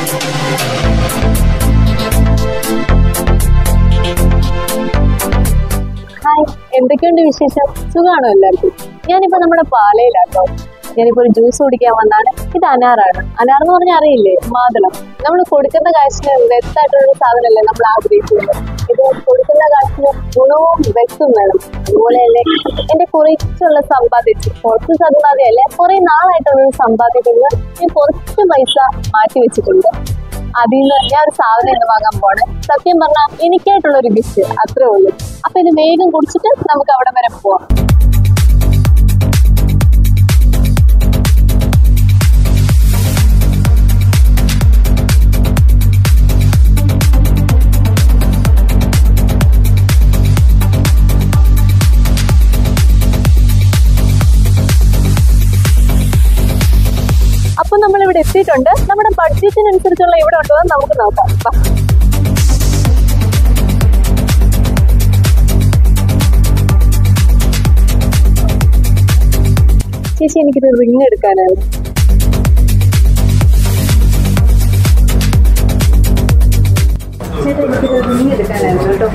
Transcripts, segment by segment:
Hi എന്തൊക്കെയുണ്ട് വിശേഷം സുഖാണോ എല്ലാവർക്കും ഞാനിപ്പോ നമ്മുടെ പാലയിലാട്ടോ ഞാനിപ്പോ ഒരു ജ്യൂസ് കുടിക്കാൻ വന്നാണ് ഇത് അനാറാണ് അനാർ എന്ന് പറഞ്ഞാൽ അറിയില്ലേ മാതളം നമ്മൾ കൊടുക്കുന്ന കാശിന് വ്യക്തമായിട്ടുള്ള ഒരു സാധനമല്ലേ നമ്മൾ ആഗ്രഹിക്കുന്നത് ഇത് കൊടുക്കുന്ന കാശിന് ഗുണവും വ്യക്തവും വേണം അതുപോലെ തന്നെ എന്റെ കുറച്ചുള്ള സമ്പാദ്യത്തിൽ കുറച്ച് സമ്പാദ്യമല്ല കുറെ നാളായിട്ടുള്ള ഒരു സമ്പാദ്യത്തിൽ നിന്ന് ഞാൻ കുറച്ച് പൈസ മാറ്റി വെച്ചിട്ടുണ്ട് അതിൽ നിന്ന് ഞാൻ ഒരു സാധനം ഇന്ന് വാങ്ങാൻ പോണേ സത്യം പറഞ്ഞാൽ എനിക്കായിട്ടുള്ള ഒരു ഗിഫ്റ്റ് അത്രേ ഉള്ളൂ അപ്പൊ ഇത് വേഗം കുടിച്ചിട്ട് നമുക്ക് അവിടെ വരെ പോവാം അപ്പൊ നമ്മൾ ഇവിടെ എത്തിയിട്ടുണ്ട് നമ്മുടെ ബഡ്ജറ്റിനനുസരിച്ചുള്ള ഇവിടെ ഉണ്ടോ എന്ന് നമുക്ക് നോക്കാം വാ. ചേച്ചി എനിക്കൊരു റിങ് എടുക്കാനാണ് ചേട്ടാ എനിക്കൊരു റിങ് എടുക്കാനായിരുന്നു കേട്ടോ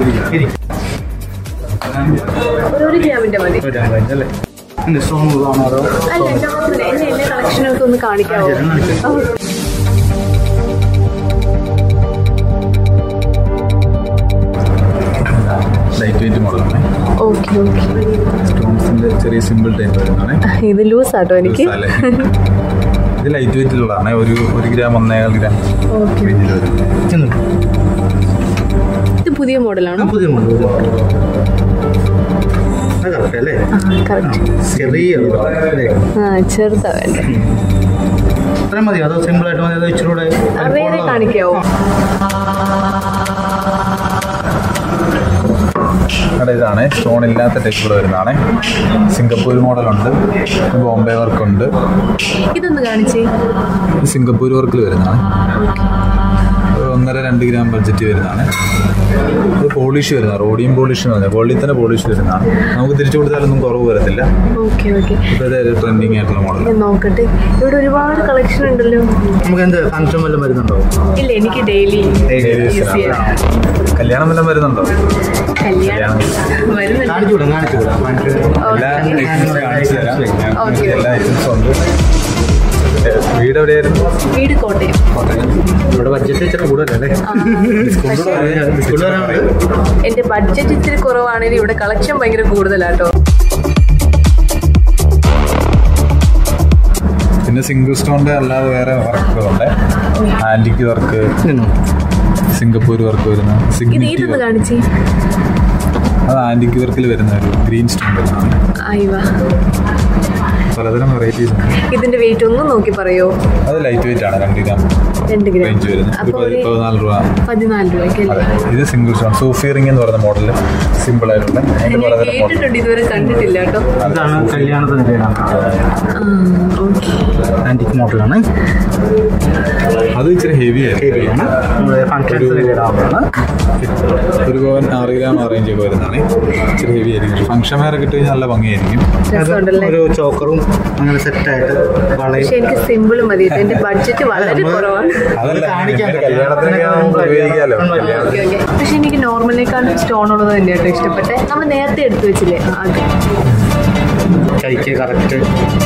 ഒരു ഒരു ഗ്രാമിന്റെ മതി അല്ലേ എന്ത് സ്ട്രോങ് അതോ അല്ല നോർമൽ എന്നെ എല്ലാ കളക്ഷനൊക്കെ ഒന്ന് കാണിക്കാവോ ആ. ലൈറ്റ് വെയിറ്റ് മോഡലാണ് ഓക്കെ ഓക്കെ സ്റ്റോൺസിന്റെ ചെറിയ സിമ്പിൾ ടൈപ്പ് വരുന്നതാണ് ഇത് ലൂസ് ആട്ടോ എനിക്ക് അല്ലേ ഇത് ലൈറ്റ് വെയിറ്റിലുള്ളതാണ് ഒരു ഒരു ഗ്രാം ഒന്നേകാൽ ഗ്രാം ഓക്കെ റേഞ്ചിൽ വരും ഇത് പുതിയ മോഡലാണോ പുതിയ മോഡൽ അത് കറക്റ്റ് അല്ലേ കറക്റ്റ് ചെറിയ അല്ലേ ആ ചെറുതാ വേണ്ടേ അത്രയും മതി അതോ സിമ്പിൾ ആയിട്ട് മതി അതോ ഇച്ചിരി കൂടെ ആ, വേറെ കാണിക്കാവോ അവിടെ ഇതാണ് സ്റ്റോൺ ഇല്ലാത്ത ടൈപ്പ് കൂടെ വരുന്നതാണ് സിംഗപ്പൂർ മോഡലുണ്ട് ബോംബെ വർക്ക് ഉണ്ട് ഇതൊന്ന് കാണിച്ചേ ഇത് സിംഗപ്പൂർ വർക്കിൽ വരുന്നതാണ് ഒരു ഒന്നര രണ്ട് ഗ്രാം ബഡ്ജറ്റ് വരുന്നതാണ് ഇത് പോളിഷ് വരുന്ന റോഡിയം പോളിഷ് എന്ന് പറഞ്ഞാൽ ഗോൾഡിൽ തന്നെ പോളിഷ് വരുന്നതാണ് നമുക്ക് തിരിച്ചു കൊടുത്താലൊന്നും കുറവ് വരത്തില്ല ഓക്കെ ഓക്കെ ഇപ്പോഴത്തെ ഒരു ട്രെൻഡിങ് ആയിട്ടുള്ള മോഡൽ ഞാൻ നോക്കട്ടെ ഇവിടെ ഒരുപാട് കളക്ഷൻ ഉണ്ടല്ലോ നമുക്ക് എന്ത് ഫംഗ്ഷൻ വല്ലതും വരുന്നുണ്ടോ ഇല്ല എനിക്ക് ഡെയിലി യൂസ് ചെയ്യാം കല്യാണം വല്ലതും വരുന്നുണ്ടോ കല്യാണം വരുന്നുണ്ട് കാണിച്ചു വിടാം കാണിച്ചു വിടാം എല്ലാ ഐറ്റംസും കാണിച്ചു തരാം Okay. എല്ലാ ഐറ്റംസും ഉണ്ട് ഏ, വീട് എവിടെയായിരുന്നു വീട് കോട്ടയം ഇവിടെ ബഡ്ജറ്റ് ഇച്ചിരി കൂടുതലല്ലേ ആ, പക്ഷേ ഡിസ്കൗണ്ട് വരാനുണ്ട് എന്റെ ബഡ്ജറ്റ് ഇത്തിരി കുറവാണെങ്കിൽ ഇവിടെ കളക്ഷൻ ഭയങ്കര കൂടുതലാട്ടോ പിന്നെ സിംഗിൾ സ്റ്റോണിന്റെ അല്ലാതെ വേറെ വർക്കുകളുണ്ട് ആന്റിക് വർക്ക് സിംഗപ്പൂർ വർക്ക് വരുന്ന ഇത് സിഗ്നിറ്റി ഇതൊന്ന് കാണിച്ചേ അത് ആന്റിക് വർക്കിൽ വരുന്ന ഒരു ഗ്രീൻ സ്റ്റോൺ വരുന്നതാണ് അയ്യ പലതരം വെറൈറ്റീസ് ഉണ്ട് ഇതിന്റെ വെയിറ്റ് ഒന്ന് നോക്കി പറയോ അത് ലൈറ്റ് വെയിറ്റ് ആണ് രണ്ട് ഗ്രാം രണ്ട് ഗ്രാം റേഞ്ച് വരുന്നത് ഒരു അപ്പൊ പതി- ഒരു പതിനാല് രൂപ പതിനാല് രൂപയ്ക്ക് അതെ അല്ലേ ഇത് സിംഗിൾ സ്റ്റോൺ സൂഫി റിംഗ് എന്ന് പറയുന്ന മോഡൽ സിമ്പിൾ ആയിട്ടുള്ള അതിന്റെ ഞാൻ പലതരം മോഡൽ കേട്ടിട്ടുണ്ട് ഇതുവരെ കണ്ടിട്ടില്ല കേട്ടോ ഇതാണ് കല്യാണത്തിന് ഇടാൻ ആ ഓക്കെ ആന്റിക് മോഡലാണ് അത് ഇച്ചിരി ഹെവി ഹെവിയാണ് നമ്മുടെ ഫംഗ്ഷൻസിന് ഇടാവുന്നതാണ് ഒരു പവൻ ആറ് ഗ്രാം ആ റേഞ്ച് ഒക്കെ വരുന്നതാണ് ഇച്ചിരി ഹെവി ആയിരിക്കും ഫംഗ്ഷൻ വെയർ ഒക്കെ ഇട്ട് കഴിഞ്ഞാൽ നല്ല ഭംഗിയായിരിക്കും അത് രസമുണ്ടല്ലേ ഒരു ചോക്കറും അങ്ങനെ സെറ്റായിട്ട് വളയും പക്ഷെ എനിക്ക് സിമ്പിൾ മതി ഇത് എന്റെ ബഡ്ജറ്റ് വളരെ കുറവാണ് അതല്ല കാണിക്കാൻ ഇതിന്റെ കല്യാണത്തിനൊക്കെ നമുക്ക് ഉപയോഗിക്കാമല്ലോ കല്യാണം ഓക്കെ ഓക്കെ പക്ഷെ എനിക്ക് നോർമലിനേക്കാളും സ്റ്റോൺ ഉള്ളത് തന്നെയാട്ടോ ഇഷ്ടപ്പെട്ടെ നമ്മൾ നേരത്തെ എടുത്തു വെച്ചില്ലേ ആ, അത് കൈക്ക് കറക്റ്റ്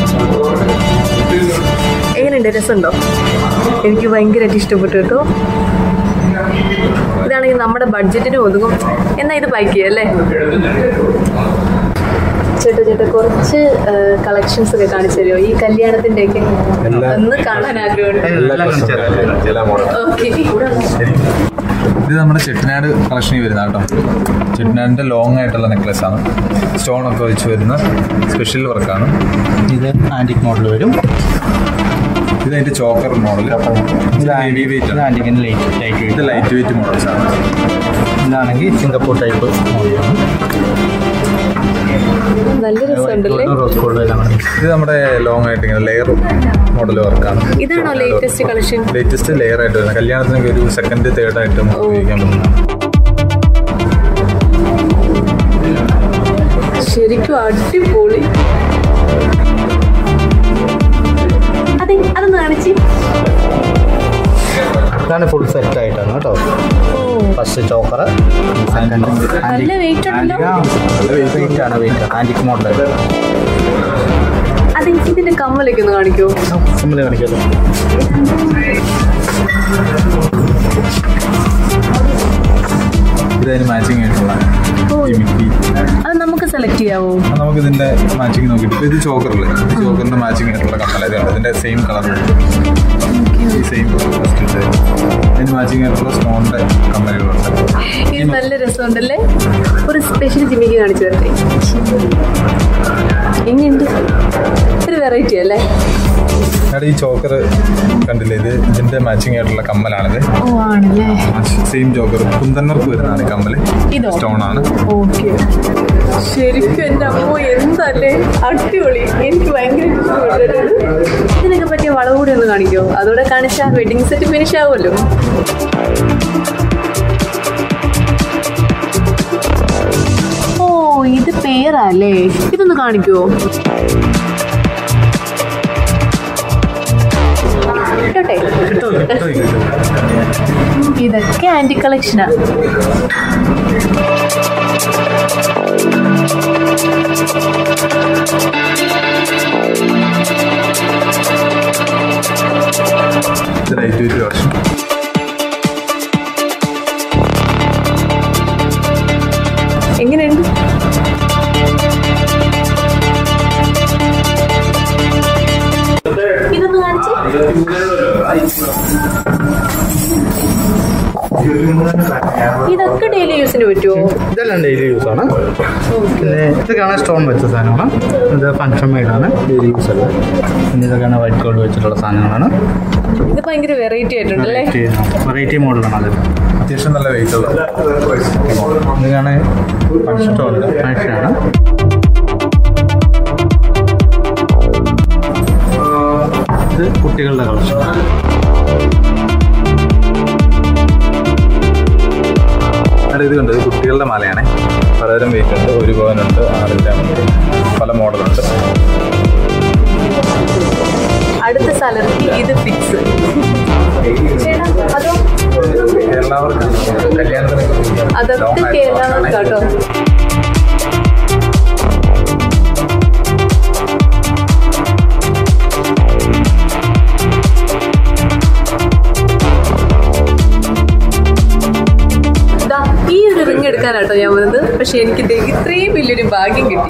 എങ്ങനെയുണ്ട് രസമുണ്ടോ എനിക്ക് ഭയങ്കരമായിട്ട് ഇഷ്ടപ്പെട്ടു കേട്ടോ ഇതാണെങ്കിൽ നമ്മുടെ ബഡ്ജറ്റിന് ഒതുങ്ങും എന്നാ ഇത് ബൈക്ക് ചെയ്യാം അല്ലേ ചേട്ടാ ചേട്ടാ കുറച്ച് കളക്ഷൻസ് ഒക്കെ കാണിച്ചു തരുമോ ഈ കല്യാണത്തിന്റെ ഒക്കെ എല്ലാ- ഒന്ന് കാണാൻ ആഗ്രഹമുണ്ട് എല്ലാം കാണിച്ചു തരാം. ചില മോഡൽ ഓക്കെ ഇത് നമ്മുടെ ചെട്ടിനാട് കളക്ഷനിൽ വരുന്ന കേട്ടോ ചെട്ടിനാടിന്റെ ലോങ് ആയിട്ടുള്ള നെക്ലസ് ആണ് സ്റ്റോൺ ഒക്കെ വെച്ച് വരുന്ന സ്പെഷ്യൽ വർക്കാണ് ഇത് ആന്റിക് മോഡൽ വരും ഇത് അതിന്റെ ചോക്കർ മോഡൽ ഇത് ഹെവി വെയിറ്റ് ആണ് ആന്റിക്കിന് ലൈറ്റ് ലൈറ്റ് ഇത് ലൈറ്റ് വെയിറ്റ് മോഡൽസ് ആണ് ഇതാണെങ്കിൽ സിംഗപ്പൂർ ടൈപ്പ് മോഡലാണ് നല്ല രസമുണ്ടല്ലേ റോസ് ഗോൾഡ് എല്ലാം കൂടെ ഇത് നമ്മുടെ ലോങ് ആയിട്ട് ഇങ്ങനെ ലെയർ മോഡൽ വർക്കാണ് ഇതാണോ ലേറ്റസ്റ്റ് കളക്ഷൻ ലേറ്റസ്റ്റ് ലെയർ ആയിട്ട് വരുന്നത് കല്യാണത്തിനൊക്കെ ഒരു സെക്കൻഡ് തേർഡ് ആയിട്ട് നമുക്ക് ഉപയോഗിക്കാൻ പറ്റുന്ന ശരിക്കും അടിപൊളി അതെ അതൊന്ന് കാണിച്ച് ഇതാണ് ഫുൾ സെറ്റ് ആയിട്ടാണ് കേട്ടോ ഫസ്റ്റ് ചോക്കർ നല്ല വെയിറ്റ് ഉണ്ടല്ലോ വെയിറ്റ് ആണ് വെയിറ്റ് ആൻറ്റിക് മോഡൽ അത് ഇതിന്റെ കമ്മലൊക്കെ ഒന്ന് കാണിക്കോ സിമ്പിൾ കാണിക്കാമല്ലോ ഇതതിന് മാച്ചിങ് ആയിട്ടുള്ള ജിമിക്കി അത് നമുക്ക് സെലക്ട് ചെയ്യാവോ അത് നമുക്ക് ഇതിന്റെ മാച്ചിങ് നോക്കിയിട്ട് ഇപ്പൊ ഇത് ചോക്കറില് ഇത് ചോക്കറിന്റെ മാച്ചിങ് ആയിട്ടുള്ള കമ്മലരുണ്ട് ഇതിന്റെ സെയിം കളർ ഈ സെയിം അതിന് മാച്ചിങ് ആയിട്ടുള്ള സ്റ്റോണിന്റെ കമ്മലുകളുണ്ട് ഇത് നല്ല രസമുണ്ടല്ലേ ഒരു സ്പെഷ്യൽ ജിമ്മിക്ക് കാണിച്ചു തരട്ടെ എങ്ങനെയുണ്ട് ഒരു വെറൈറ്റി അല്ലേ അവിടെ ഈ ചോക്കർ കണ്ടില്ലേ ഇത് ഇതിന്റെ മാച്ചിങ് ആയിട്ടുള്ള കമ്മലാണിത് ഓ ആണല്ലേ സെയിം ചോക്കർ കുന്തന്നർക്ക് വരുന്നതാണ് ഈ കമ്മല് ഇതോ? സ്റ്റോൺ ആണ് ഓക്കെ ശരിക്കും എൻ്റെ അമ്മ എന്തല്ലേ അടിപൊളി എനിക്ക് ഭയങ്കര ഇഷ്ടപ്പെട്ടത് ഇതിനൊക്കെ പറ്റിയ വളവ് കൂടി ഒന്ന് കാണിക്കോ അതോടെ കാണിച്ചാൽ വെഡിങ് സെറ്റ് ഫിനിഷ് ആവുമല്ലോ ഓ ഇത് പേരല്ലേ ഇതൊന്ന് കാണിക്കുവോ കേട്ടെ ഇതൊക്കെ ആന്റി കളക്ഷനാ ഇത് ലൈറ്റ് വെയിറ്റ് വർഷം എങ്ങനെയുണ്ട് ഇതൊന്ന് കാണിച്ച് ഇതൊക്കെ ഡെയിലി യൂസിന് പറ്റുമോ ഇതെല്ലാം ഡെയിലി യൂസ് ആണ് പിന്നെ ഇതൊക്കെയാണ് സ്റ്റോൺ വെച്ച സാധനമാണ് ഇത് ഫങ്ഷൻ മെയ്ഡാണ് ഡെയിലി യൂസ് അല്ല പിന്നെ ഇതൊക്കെയാണ് വൈറ്റ് ഗോൾഡ് വെച്ചിട്ടുള്ള സാധനങ്ങളാണ് ഇത് ഭയങ്കര വെറൈറ്റി ആയിട്ടുണ്ടല്ലേ വെറൈറ്റി മോഡലാണ് അത് അത്യാവശ്യം നല്ല വെയിറ്റ് ഉള്ള ഇതൊക്കെയാണ് സ്റ്റോൺ ഫങ്ഷനാണ് ഇത് കുട്ടികളുടെ കളക്ഷൻ അവിടെ ഇത് കണ്ടത് കുട്ടികളുടെ മാലയാണ് പലതരം വെയിറ്റ് ഉണ്ട് ഒരു പവനുണ്ട് ആറ് ഗ്രാം ഉണ്ട് പല മോഡലുണ്ട് അടുത്ത സാലറിക്ക് ഇത് ഫിക്സ് ചേട്ടാ അതോ കേരളാവർക്ക് കല്യാണത്തിന് അതൊക്കെ കേരള കേട്ടോ ദാ, ഈ ഒരു റിങ് എടുക്കാനാട്ടോ ഞാൻ വന്നത് പക്ഷെ എനിക്ക് ദേ ഇത്രയും വലിയൊരു ഭാഗ്യം കിട്ടി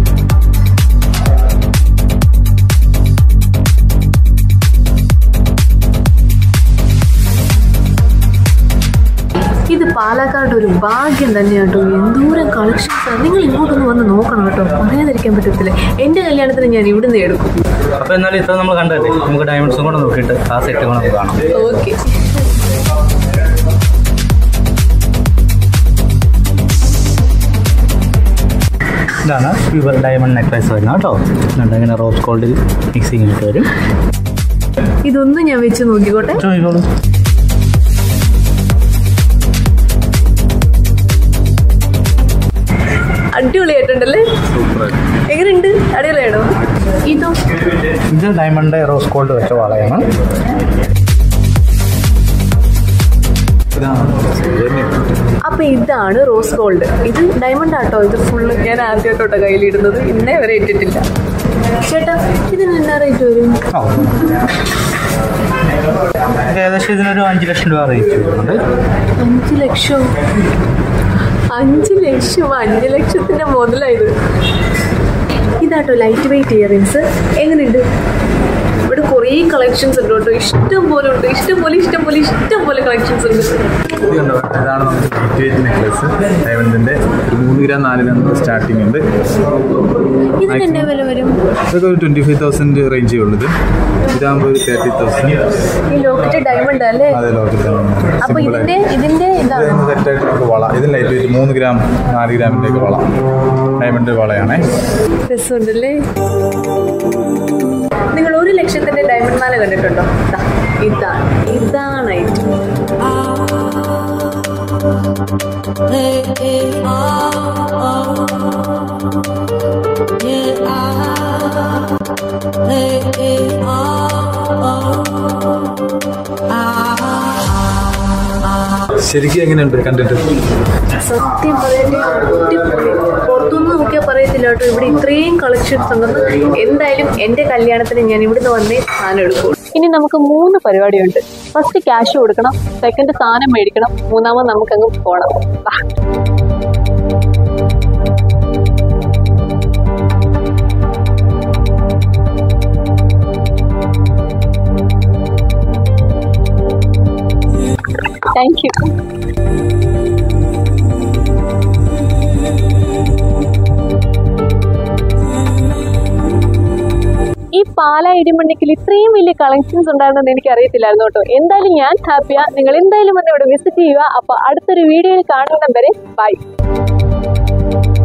ഇത് പാലക്കാട് ഒരു ഭാഗ്യം തന്നെയാട്ടോ എന്തോരം കളക്ഷൻസ് ആണ് നിങ്ങൾ ഇങ്ങോട്ടൊന്ന് വന്ന് നോക്കണം കേട്ടോ പറയാതിരിക്കാൻ പറ്റത്തില്ല എൻ്റെ കല്യാണത്തിന് ഞാൻ ഇവിടുന്ന് എടുക്കും അപ്പോൾ എന്നാലും ഇത്ര നമ്മൾ കണ്ടല്ലേ നമുക്ക് ഡയമണ്ട്സും കൂടെ നോക്കിയിട്ട് ആ സെറ്റ് കൂടെ നമുക്ക് കാണാം ഓക്കെ ഇതാണ് പ്യുവർ ഡയമണ്ട് നെക്ലേസ് വരുന്നത് കേട്ടോ ഇതുണ്ട് ഇങ്ങനെ റോസ് ഗോൾഡിൽ മിക്സിങ് ഇട്ട് വരും ഇതൊന്നും ഞാൻ വെച്ച് നോക്കിക്കോട്ടെ ചോദിക്കോളൂ അടിപൊളിയായിട്ടുണ്ടല്ലേ സൂപ്പർ എങ്ങനെയുണ്ട് അടിപൊളിയാണോ ഇതോ ഇത് ഡയമണ്ട് റോസ് ഗോൾഡ് വെച്ച വളയാണ് അപ്പൊ ഇതാണ് റോസ് ഗോൾഡ് ഇത് ഡയമണ്ട് ആട്ടോ ഇത് ഫുള്ള് ഞാൻ ആദ്യമായിട്ടോട്ടോ കയ്യിലിടുന്നത് ഇന്നേ വരെ ഇട്ടിട്ടില്ല ചേട്ടാ ഇതിന് എന്നാ റേറ്റ് വരും ഓ ഇത് ഏകദേശം ഇതിനൊരു അഞ്ച് ലക്ഷം രൂപ റേറ്റ് വരുന്നുണ്ട് അഞ്ച് ലക്ഷം അഞ്ച് ലക്ഷം അഞ്ച് ലക്ഷത്തിന്റെ മുതലായത് ഇതാട്ടോ ലൈറ്റ് വെയിറ്റ് ഇയറിങ്സ് എങ്ങനെയുണ്ട് ഇവിടെ കുറേ കളക്ഷൻസ് ഉണ്ട് കേട്ടോ ഇഷ്ടം പോലെ ഉണ്ട് ഇഷ്ടം പോലെ ഇഷ്ടം പോലെ ഇഷ്ടം പോലെ കളക്ഷൻസ് ഉണ്ട് ഇത് കണ്ടോ ഇതാണ് നമുക്ക് ലൈറ്റ് വെയിറ്റ് നെക്ലസ് ഡയമണ്ടിന്റെ ഒരു മൂന്ന് ഗ്രാം നാല് ഗ്രാം സ്റ്റാർട്ടിംഗ് ഉണ്ട് ഇതിന് എന്നാ വില വരും ഇതൊക്കെ ഒരു ട്വന്റി ഫൈവ് തൗസൻഡ് റേഞ്ചേ ഉള്ളൂ ഇത് ഇതാകുമ്പോൾ ഒരു തേർട്ടി തൗസൻഡ് ഈ ലോക്കറ്റ് ഡയമണ്ട് അല്ലേ അതെ ലോക്കൽ അപ്പൊ ഇതിന്റെ ഇതിന്റെ ഇതാണ് സെറ്റായിട്ട് നമുക്ക് വള ഇത് ലൈറ്റ് വെയിറ്റ് മൂന്ന് ഗ്രാം നാല് ഗ്രാമിൻ്റെ ഒക്കെ വള ഡയമണ്ട് വളയാണേ രസമുണ്ടല്ലേ നിങ്ങൾ ഒരു ലക്ഷത്തിന്റെ ഡയമണ്ട് മാല കണ്ടിട്ടുണ്ടോ ദാ, ഇതാണ് ഇതാണ് ഐറ്റം Play it all. ശരിക്കും എങ്ങനെയുണ്ട് കണ്ടിട്ട് സത്യം പറയട്ടെ അടിപൊളി പുറത്തുനിന്ന് നോക്കിയാൽ പറയത്തില്ല കേട്ടോ ഇവിടെ ഇത്രയും കളക്ഷൻസ് ഉണ്ടെന്ന് എന്തായാലും എൻ്റെ കല്യാണത്തിന് ഞാൻ ഇവിടുന്ന് വന്നേ സാധനം എടുക്കുള്ളൂ ഇനി നമുക്ക് മൂന്ന് പരിപാടിയുണ്ട് ഫസ്റ്റ് ക്യാഷ് കൊടുക്കണം സെക്കൻഡ് സാധനം മേടിക്കണം മൂന്നാമത് നമുക്കങ്ങ് പോകണം വാ. താങ്ക് യു ഈ പാല ഇടിമണ്ണിക്കിൽ ഇത്രയും വലിയ കളക്ഷൻസ് ഉണ്ടായിരുന്നെന്ന് എനിക്ക് അറിയത്തില്ലായിരുന്നു കേട്ടോ എന്തായാലും ഞാൻ ഹാപ്പിയാ നിങ്ങൾ എന്തായാലും വന്ന് ഇവിടെ വിസിറ്റ് ചെയ്യുക അപ്പൊ അടുത്തൊരു വീഡിയോയിൽ കാണുന്നിടം വരെ ബൈ